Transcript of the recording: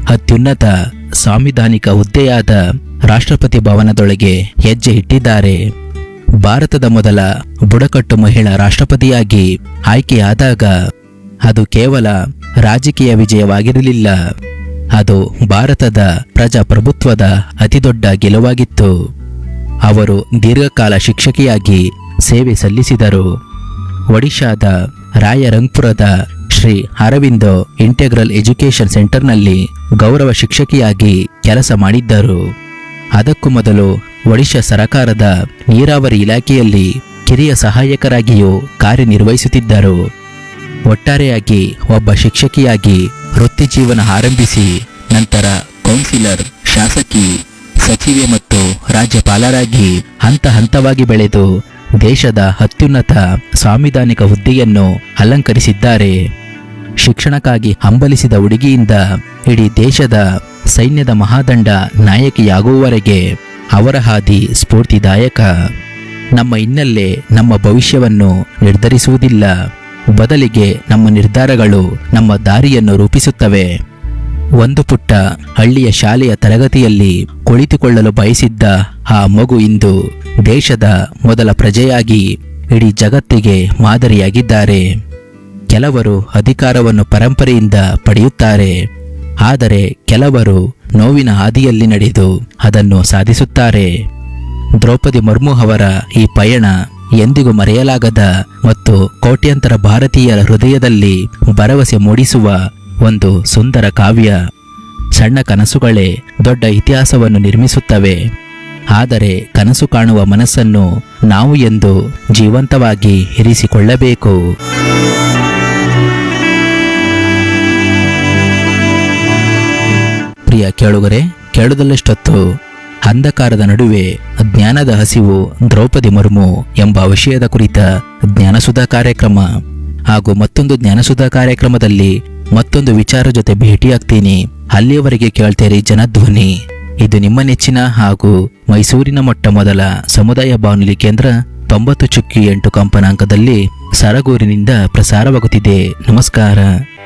ಅತ್ಯುನ್ನತ ಸಾಂವಿಧಾನಿಕ ಹುದ್ದೆಯಾದ ರಾಷ್ಟ್ರಪತಿ ಭವನದೊಳಗೆ ಹೆಜ್ಜೆ ಇಟ್ಟಿದ್ದಾರೆ ಭಾರತದ ಮೊದಲ ಬುಡಕಟ್ಟು ಮಹಿಳಾ ರಾಷ್ಟ್ರಪತಿಯಾಗಿ ಆಯ್ಕೆಯಾದಾಗ ಅದು ಕೇವಲ ರಾಜಕೀಯ ವಿಜಯವಾಗಿರಲಿಲ್ಲ ಅದು ಭಾರತದ ಪ್ರಜಾಪ್ರಭುತ್ವದ ಅತಿದೊಡ್ಡ ಗೆಲುವಾಗಿತ್ತು ಅವರು ದೀರ್ಘಕಾಲ ಶಿಕ್ಷಕಿಯಾಗಿ ಸೇವೆ ಸಲ್ಲಿಸಿದರು ಒಡಿಶಾದ ರಾಯರಂಗ್ಪುರದ ಶ್ರೀ ಅರವಿಂದೋ ಇಂಟೆಗ್ರಲ್ ಎಜುಕೇಷನ್ ಸೆಂಟರ್ನಲ್ಲಿ ಗೌರವ ಶಿಕ್ಷಕಿಯಾಗಿ ಕೆಲಸ ಮಾಡಿದ್ದರು ಅದಕ್ಕೂ ಮೊದಲು ಒಡಿಶಾ ಸರಕಾರದ ನೀರಾವರಿ ಇಲಾಖೆಯಲ್ಲಿ ಕಿರಿಯ ಸಹಾಯಕರಾಗಿಯೂ ಕಾರ್ಯನಿರ್ವಹಿಸುತ್ತಿದ್ದರು ಒಟ್ಟಾರೆಯಾಗಿ ಒಬ್ಬ ಶಿಕ್ಷಕಿಯಾಗಿ ವೃತ್ತಿ ಜೀವನ ಆರಂಭಿಸಿ ನಂತರ ಕೌನ್ಸಿಲರ್ ಶಾಸಕಿ ಸಚಿವೆ ಮತ್ತು ರಾಜ್ಯಪಾಲರಾಗಿ ಹಂತ ಹಂತವಾಗಿ ಬೆಳೆದು ದೇಶದ ಅತ್ಯುನ್ನತ ಸಾಂವಿಧಾನಿಕ ಹುದ್ದೆಯನ್ನು ಅಲಂಕರಿಸಿದ್ದಾರೆ ಶಿಕ್ಷಣಕ್ಕಾಗಿ ಹಂಬಲಿಸಿದ ಹುಡುಗಿಯಿಂದ ಇಡೀ ದೇಶದ ಸೈನ್ಯದ ಮಹಾದಂಡ ನಾಯಕಿಯಾಗುವವರೆಗೆ ಅವರ ಹಾದಿ ಸ್ಫೂರ್ತಿದಾಯಕ ನಮ್ಮ ಹಿನ್ನೆಲೆ ನಮ್ಮ ಭವಿಷ್ಯವನ್ನು ನಿರ್ಧರಿಸುವುದಿಲ್ಲ ಬದಲಿಗೆ ನಮ್ಮ ನಿರ್ಧಾರಗಳು ನಮ್ಮ ದಾರಿಯನ್ನು ರೂಪಿಸುತ್ತವೆ ಒಂದು ಪುಟ್ಟ ಹಳ್ಳಿಯ ಶಾಲೆಯ ತರಗತಿಯಲ್ಲಿ ಕುಳಿತುಕೊಳ್ಳಲು ಬಯಸಿದ್ದ ಆ ಮಗು ಇಂದು ದೇಶದ ಮೊದಲ ಪ್ರಜೆಯಾಗಿ ಇಡೀ ಜಗತ್ತಿಗೆ ಮಾದರಿಯಾಗಿದ್ದಾರೆ ಕೆಲವರು ಅಧಿಕಾರವನ್ನು ಪರಂಪರೆಯಿಂದ ಪಡೆಯುತ್ತಾರೆ ಆದರೆ ಕೆಲವರು ನೋವಿನ ಹಾದಿಯಲ್ಲಿ ನಡೆದು ಅದನ್ನು ಸಾಧಿಸುತ್ತಾರೆ ದ್ರೌಪದಿ ಮುರ್ಮು ಅವರ ಈ ಪಯಣ ಎಂದಿಗೂ ಮರೆಯಲಾಗದ ಮತ್ತು ಕೋಟ್ಯಂತರ ಭಾರತೀಯರ ಹೃದಯದಲ್ಲಿ ಭರವಸೆ ಮೂಡಿಸುವ ಒಂದು ಸುಂದರ ಕಾವ್ಯ ಸಣ್ಣ ಕನಸುಗಳೇ ದೊಡ್ಡ ಇತಿಹಾಸವನ್ನು ನಿರ್ಮಿಸುತ್ತವೆ ಆದರೆ ಕನಸು ಕಾಣುವ ಮನಸ್ಸನ್ನು ನಾವು ಎಂದು ಜೀವಂತವಾಗಿ ಇರಿಸಿಕೊಳ್ಳಬೇಕು ಪ್ರಿಯ ಕೇಳುಗರೆ ಕೇಳುವುದಲ್ಲಷ್ಟೊತ್ತು ಅಂಧಕಾರದ ನಡುವೆ ಜ್ಞಾನದ ಹಸಿವು ದ್ರೌಪದಿ ಮುರ್ಮು ಎಂಬ ವಿಷಯದ ಕುರಿತ ಜ್ಞಾನಸುಧಾ ಕಾರ್ಯಕ್ರಮ ಹಾಗೂ ಮತ್ತೊಂದು ಜ್ಞಾನಸುಧಾ ಕಾರ್ಯಕ್ರಮದಲ್ಲಿ ಮತ್ತೊಂದು ವಿಚಾರ ಜೊತೆ ಭೇಟಿಯಾಗ್ತೀನಿ ಅಲ್ಲಿಯವರೆಗೆ ಕೇಳ್ತೇರಿ ಜನಧ್ವನಿ ಇದು ನಿಮ್ಮ ನೆಚ್ಚಿನ ಹಾಗೂ ಮೈಸೂರಿನ ಮೊಟ್ಟ ಮೊದಲ ಸಮುದಾಯ ಬಾನುಲಿ ಕೇಂದ್ರ ತೊಂಬತ್ತು ಚುಕ್ಕಿ ಎಂಟು ಕಂಪನಾಂಕದಲ್ಲಿ ಸರಗೂರಿನಿಂದ ಪ್ರಸಾರವಾಗುತ್ತಿದೆ ನಮಸ್ಕಾರ